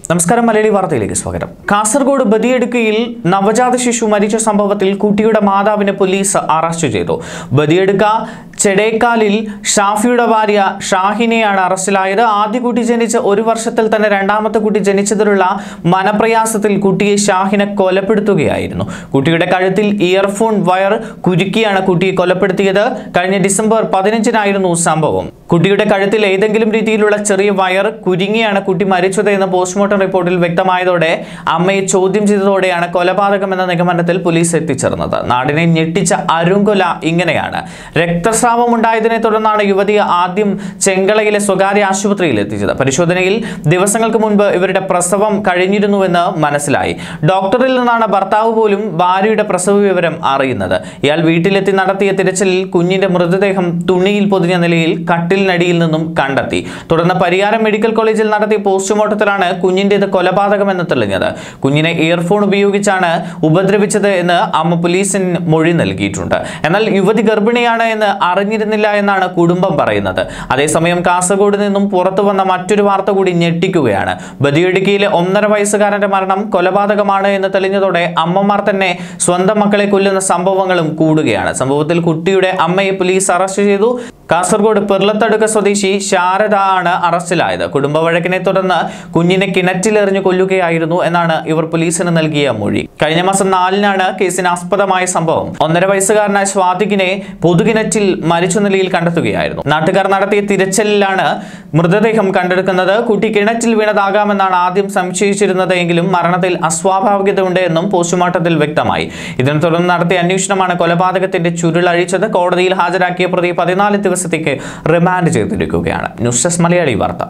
നമസ്കാരം മലയാളി വാർത്തയിലേക്ക് സ്വാഗതം കാസർഗോഡ് ബദിയെടുക്കയിൽ നവജാത ശിശു മരിച്ച സംഭവത്തിൽ കുട്ടിയുടെ മാതാവിനെ പോലീസ് അറസ്റ്റ് ചെയ്തു ബദിയെടുക്ക ചെടേക്കാലിൽ ഷാഫിയുടെ ഭാര്യ ഷാഹിനെയാണ് അറസ്റ്റിലായത് ആദ്യ കുട്ടി ജനിച്ച് ഒരു വർഷത്തിൽ തന്നെ രണ്ടാമത്തെ കുട്ടി ജനിച്ചതിലുള്ള മനപ്രയാസത്തിൽ കുട്ടിയെ ഷാഹിനെ കൊലപ്പെടുത്തുകയായിരുന്നു കുട്ടിയുടെ കഴുത്തിൽ ഇയർഫോൺ വയർ കുരുക്കിയാണ് കുട്ടിയെ കൊലപ്പെടുത്തിയത് കഴിഞ്ഞ ഡിസംബർ പതിനഞ്ചിനായിരുന്നു സംഭവം കുട്ടിയുടെ കഴുത്തിൽ ഏതെങ്കിലും രീതിയിലുള്ള ചെറിയ വയർ കുരുങ്ങിയാണ് കുട്ടി മരിച്ചത് എന്ന് പോസ്റ്റ്മോർട്ടം റിപ്പോർട്ടിൽ വ്യക്തമായതോടെ അമ്മയെ ചോദ്യം ചെയ്തതോടെയാണ് കൊലപാതകം എന്ന നിഗമനത്തിൽ പോലീസ് എത്തിച്ചേർന്നത് നാടിനെ ഞെട്ടിച്ച അരുങ്കൊല ഇങ്ങനെയാണ് രക്തസ്രാവം ഉണ്ടായതിനെ തുടർന്നാണ് യുവതിയെ ആദ്യം ചെങ്കളയിലെ സ്വകാര്യ ആശുപത്രിയിൽ എത്തിച്ചത് പരിശോധനയിൽ ദിവസങ്ങൾക്ക് മുൻപ് ഇവരുടെ പ്രസവം കഴിഞ്ഞിരുന്നുവെന്ന് മനസ്സിലായി ഡോക്ടറിൽ നിന്നാണ് ഭർത്താവ് പോലും ഭാര്യയുടെ പ്രസവ വിവരം അറിയുന്നത് ഇയാൾ വീട്ടിലെത്തി നടത്തിയ തിരച്ചിലിൽ കുഞ്ഞിന്റെ മൃതദേഹം തുണിയിൽ പൊതിഞ്ഞ നിലയിൽ കട്ടിലിനടിയിൽ നിന്നും കണ്ടെത്തി തുടർന്ന് പരിയാരം മെഡിക്കൽ കോളേജിൽ നടത്തിയ പോസ്റ്റ്മോർട്ടത്തിലാണ് കുഞ്ഞിന്റേത് കൊലപാതകമെന്ന് തെളിഞ്ഞത് കുഞ്ഞിനെ ഇയർഫോൺ ഉപയോഗിച്ചാണ് ഉപദ്രവിച്ചത് എന്ന് അമ്മ പോലീസിന് മൊഴി നൽകിയിട്ടുണ്ട് എന്നാൽ യുവതി ഗർഭിണിയാണ് എന്ന് അറിഞ്ഞിരുന്നില്ല എന്നാണ് കുടുംബം പറയുന്നത് അതേസമയം കാസർഗോഡ് നിന്നും പുറത്തു വന്ന മറ്റൊരു വാർത്ത കൂടി ഞെട്ടിക്കുകയാണ് ബദിയടുക്കിയിലെ ഒന്നര വയസ്സുകാരന്റെ മരണം കൊലപാതകമാണ് എന്ന് തെളിഞ്ഞതോടെ അമ്മമാർ തന്നെ സ്വന്തം മക്കളെ കൊല്ലുന്ന സംഭവങ്ങളും കൂടുകയാണ് സംഭവത്തിൽ കുട്ടിയുടെ അമ്മയെ പോലീസ് അറസ്റ്റ് ചെയ്തു കാസർഗോഡ് പെർളത്തടുക്ക സ്വദേശി ശാരദ ആണ് അറസ്റ്റിലായത് കുടുംബ വഴക്കിനെ തുടർന്ന് കുഞ്ഞിനെ കിണറ്റിലെറിഞ്ഞു കൊല്ലുകയായിരുന്നു എന്നാണ് ഇവർ പോലീസിന് നൽകിയ മൊഴി കഴിഞ്ഞ മാസം നാലിനാണ് കേസിന് ആസ്പദമായ സംഭവം ഒന്നര വയസ്സുകാരനായ സ്വാതികിനെ പൊതുകിണറ്റിൽ മരിച്ച നിലയിൽ കണ്ടെത്തുകയായിരുന്നു നാട്ടുകാർ നടത്തിയ തിരച്ചിലിലാണ് മൃതദേഹം കണ്ടെടുക്കുന്നത് കുട്ടി കിണറ്റിൽ വീണതാകാമെന്നാണ് ആദ്യം സംശയിച്ചിരുന്നത് എങ്കിലും മരണത്തിൽ അസ്വാഭാവികത ഉണ്ട് എന്നും പോസ്റ്റ്മോർട്ടത്തിൽ വ്യക്തമായി ഇതിനെ തുടർന്ന് നടത്തിയ അന്വേഷണമാണ് കൊലപാതകത്തിന്റെ ചുരുളഴിച്ചത് കോടതിയിൽ ഹാജരാക്കിയ പ്രതി പതിനാല് ദിവസത്തേക്ക് റിമാൻഡ് ചെയ്തിരിക്കുകയാണ് ന്യൂസ് ഡെസ്ക് മലയാളി വാർത്ത